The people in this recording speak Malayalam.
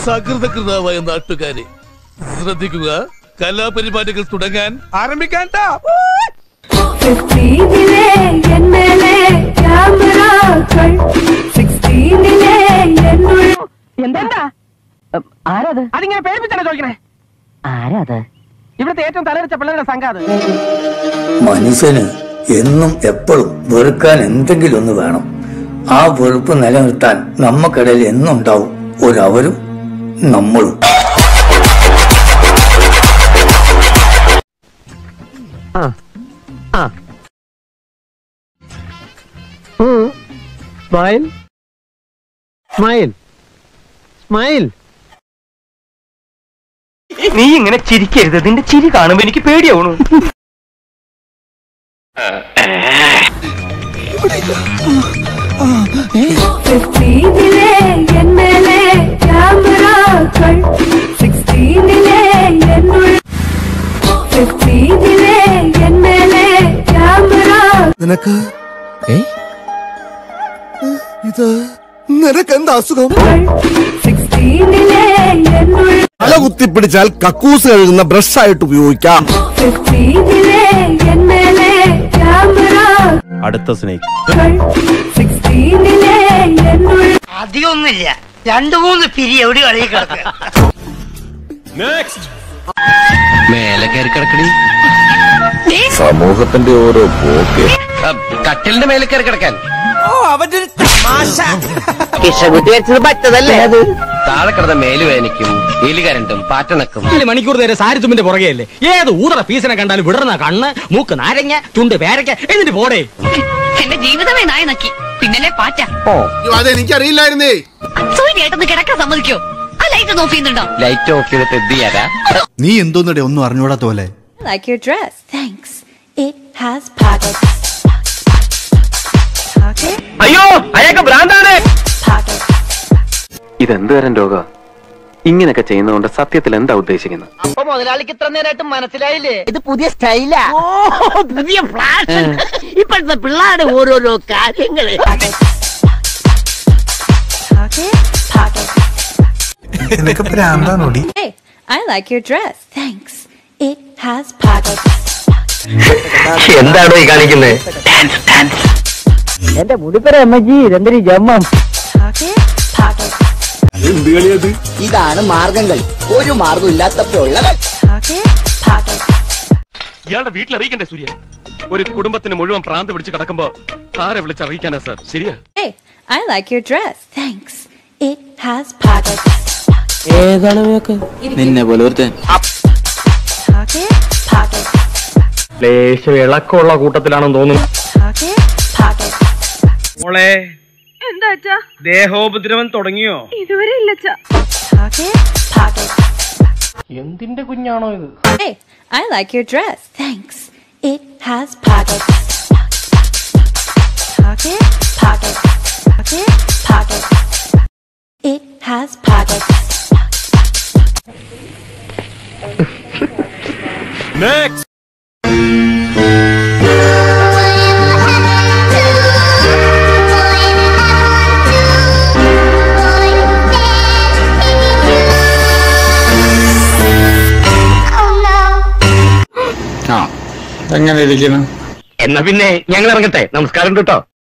സകൃതകൃതാവായ നാട്ടുകാരെ ശ്രദ്ധിക്കുക കലാപരിപാടികൾ തുടങ്ങാൻ ആരംഭിക്കാൻ ഫിഫ്റ്റീനിലെ എന്നലെ ക്യാമറകൾ സിക്സ്റ്റീനിലെ എന്നുള്ളിൽ എന്താ ആരാത് അതിങ്ങനെ പേടിപ്പിച്ചാണ് ചോദിക്കണേ ആരാത് ഇവിടുത്തെ ഏറ്റവും തലവെച്ച പിള്ളേരുടെ സംഘം അത് മനുഷ്യന് എന്നും എപ്പോഴും വെറുക്കാൻ എന്തെങ്കിലും ഒന്ന് വേണം ആ വെറുപ്പ് നിലനിർത്താൻ നമ്മക്കിടയിൽ എന്നുണ്ടാവും ഒരവരും നമ്മളും സ്മൈൽ സ്മൈൽ സ്മൈൽ നീ ഇങ്ങനെ ചിരിക്കരുത് നിന്റെ ചിരി കാണുമ്പോ എനിക്ക് പേടിയാവണു ഫിഫ്റ്റീനിലെ എന്നലെ ക്യാമറകൾ സിക്സ്റ്റീനിലെ എന്നുള്ളിൽ ഫിഫ്റ്റീനിലെ എന്നലെ ക്യാമറ നിനക്ക് ഇത് നിനക്ക് എന്താ അസുഖം സിക്സ്റ്റീനിലെ എന്നുള്ളിൽ തല കുത്തിപ്പിടിച്ചാൽ കക്കൂസ് കഴുകുന്ന ബ്രഷ് ആയിട്ട് ഉപയോഗിക്കാം ഫിഫ്റ്റീനിലെ എന്നലെ ക്യാമറ അടുത്ത സ്നേഹ് സിക്സ്റ്റീനിലെ എന്നുള്ളിൽ അധികമൊന്നുമില്ല രണ്ടു മൂന്ന് പിരി എവിടെ കളി കിടക്കുക മേലെ കയറി കിടക്കണി സമൂഹത്തിന്റെ ഓരോ പോക്ക് കട്ടിലിന്റെ മേലെ കയറി കിടക്കാൻ കിഷകുട്ടി വെച്ചത് പറ്റതല്ലേ അത് താഴെ കിടന്ന മേല് വേനിക്കും എലി കരണ്ടും പാറ്റണക്കും മണിക്കൂർ നേരെ സാരിത്തുമ്പിന്റെ പുറകെയല്ലേ ഏത് ഊതറ പീസിനെ കണ്ടാലും വിടർന്ന കണ്ണ് മൂക്ക് നാരങ്ങ ചുണ്ട് പേരയ്ക്ക എന്നിട്ട് പോടേ എന്റെ ജീവിതമേ നായ നക്കി പിന്നല്ലേ പാറ്റ അതെനിക്കറിയില്ലായിരുന്നേ സൂര്യേട്ടന്ന് കിടക്കാൻ സമ്മതിക്കോ ആ ലൈറ്റ് ഓഫ് ചെയ്യുന്നുണ്ടോ ലൈറ്റ് ഓഫ് ചെയ്തിട്ട് എന്ത് ചെയ്യാനാ നീ എന്തോന്നടെ ഒന്നും അറിഞ്ഞൂടാത്ത പോലെ like your dress. Thanks. It has pockets. Pocket, അയ്യോ അയാൾക്ക് ഭ്രാന്താണ് pocket. ഇതെന്ത് തരം രോഗ ഇങ്ങനെയൊക്കെ ചെയ്യുന്നതുകൊണ്ട് സത്യത്തിൽ എന്താ ഉദ്ദേശിക്കുന്നത് അപ്പൊ മുതലാളിക്ക് ഇത്ര നേരമായിട്ട് മനസ്സിലായില്ലേ ഇത് പുതിയ സ്റ്റൈലാ പുതിയ ഫ്ലാഷ് ഇപ്പോഴത്തെ പിള്ളേരുടെ ഓരോരോ കാര്യങ്ങള് Pocket, pocket. നിനക്ക് പ്രാന്താണോടി Hey, I like your dress. Thanks. It has pockets. എന്താണോ ഈ കാണിക്കുന്നത് എന്റെ മുടിപ്പര അമ്മജി ഇതെന്തൊരു ജമ്മം Pocket, pocket. ഇതാണ് മാർഗങ്ങൾ ഒരു മാർഗം ഇല്ലാത്തപ്പോഴുള്ള Pocket, pocket. ഇയാളുടെ വീട്ടിൽ അറിയിക്കണ്ടേ സൂര്യ ഒരു കുടുംബത്തിന് മുഴുവൻ പ്രാന്ത് പിടിച്ച് കിടക്കുമ്പോ ആരെ വിളിച്ചറിയിക്കാനാ സാർ ശരിയാ Hey, I like your dress. Thanks. It has pockets. നിന്നെ പോലെ ഒരുത്തൻ Pocket, pocket. ലേശം ഇളക്കമുള്ള കൂട്ടത്തിലാണെന്ന് തോന്നുന്നു Pocket, pocket. മോളെ ദേഹോപദ്രവം തുടങ്ങിയോ Pocket, pocket. എന്തിന്റെ കുഞ്ഞാണോ ഇത് Hey, I like your dress. Thanks. It has pockets. Pocket, pocket. Pocket, pocket. It has pockets. എങ്ങനെ ഇരിക്കണം എന്നാ പിന്നെ ഞങ്ങൾ ഇറങ്ങട്ടെ നമസ്കാരം കേട്ടോ